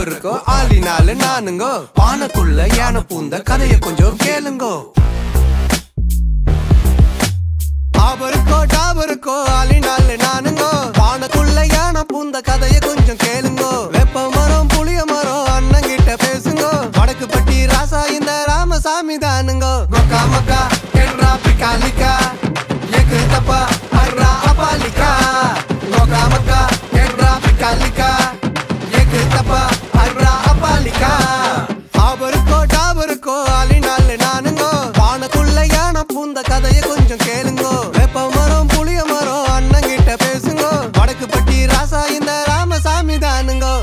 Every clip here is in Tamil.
டாபருக்கோ ஆளினாலு நானுங்கோ பானைக்குள்ள யானை பூந்த கதைய கொஞ்சம் கேளுங்கோ டாபருக்கோ டாபருக்கோ ஆளினாலு நானுங்கோ பானைக்குள்ள யானை பூந்த கதைய கொஞ்சம் கேளுங்கோ வெப்ப மரம் புளிய மரம் அண்ணன் கிட்ட பேசுங்கோ வடக்கு பட்டி ராசா இந்த ராமசாமி தானுங்கோ கொக்கா மக்கா கென்றா பிகாலிக்கா எக்கு தப்பா அர்ரா அபாலிக்கா கொக்கா மக்கா கென்றா பிகாலிக்கா எக்கு தப்பா அர்ரா அபாலிக்கா டாபருக்கோ டாபருக்கோ ஆளினாலு நானுங்கோ பானைக்குள்ள யானை பூந்த கதைய கொஞ்சம் கேளுங்கோ வெப்ப மரம் புளிய மரம் அண்ணன் கிட்ட பேசுங்கோ வடக்கு பட்டி ராசா இந்த ராமசாமி தானுங்கோ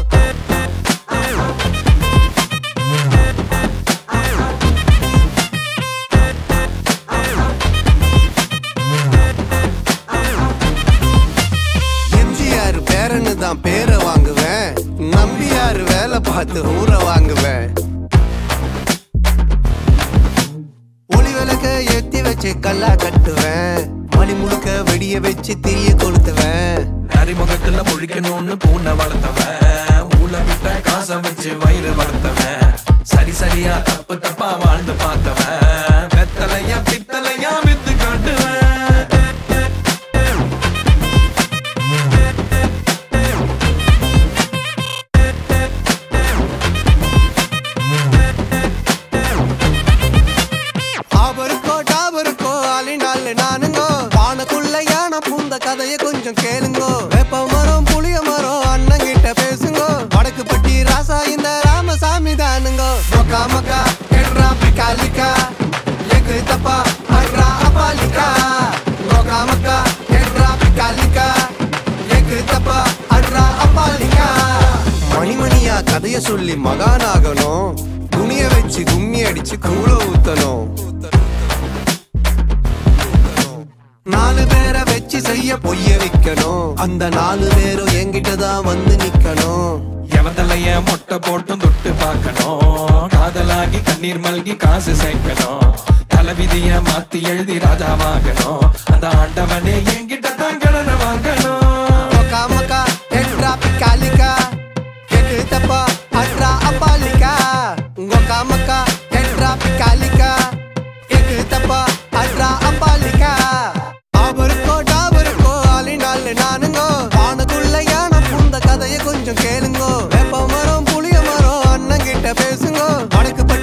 எம்ஜிஆர் பேரன்னு தான் பேரை வாங்குவேன் நம்பியார் வேலை பார்த்து ஊற வாங்குவேன் ஒளி விளக்க ஏத்தி வச்சு கல்லா கட்டுவேன் மணி முழுக்க வெடிய வச்சு திரிய கொளுத்துவேன் அறிமுகத்துல முழிக்கணும்னு பூனை வளர்த்தவன் ஊல விட்ட காசை வச்சு வயிறு வளர்த்தவன் சரி சரியா தப்பு தப்பா வாழ்ந்து பார்த்தவன் வெத்தலையா பித்தலையா வித்து காட்டுவேன் டாபருக்கோ டாபருக்கோ ஆளினால நானுங்கோ பானைக்குள்ள யானை பூந்த கதைய கொஞ்சம் கேளுங்கோ வேப்ப மரம் புளிய மரம் அண்ணன் கிட்ட பேசுங்கோ வடக்கு பட்டி ராசா இந்த ராமசாமி தானுங்கோ மக்கா மக்கா கெட்ரா பிகாலிக்கா எக்கு தப்பா அட்ரா அபாலிக்கா மக்கா மக்கா கெட்ரா பிகாலிக்கா எக்கு தப்பா அட்ரா அபாலிக்கா மணிமணியா கதைய சொல்லி மகானாகணும் துணிய வச்சு கும்மி அடிச்சு கூழ ஊத்தணும் நாலு பேரை வச்சு செய்ய பொய்ய வைக்கணும் அந்த நாலு பேரும் என்கிட்ட தான் வந்து நிக்கணும் எவத்தலைய மொட்டை போட்டும் தொட்டு பார்க்கணும் காதலாகி கண்ணீர் மல்கி காசு சேர்க்கணும் தலைவிதிய மாத்தி எழுதி ராஜாவாகணும் அந்த ஆண்டவனே என்கிட்ட தான் கடனை வாங்கணும் மக்கா மக்கா எட்ரா பிக்காலிக்கா எட்டு தப்பா அட்ரா அப்பாலிக்கா உங்க மக்கா எட்ரா பிக்காலிக்கா எட்டு தப்பா அட்ரா அப்பாலிக்கா டாபருக்கோ டாபருக்கோ ஆளினால நானுங்கோ பானைக்குள்ள யானை பூந்த கதைய கொஞ்சம் கேளுங்கோ வேப்ப மரம் புளிய மரம் அண்ணன் கிட்ட பேசுங்கோ வடக்கு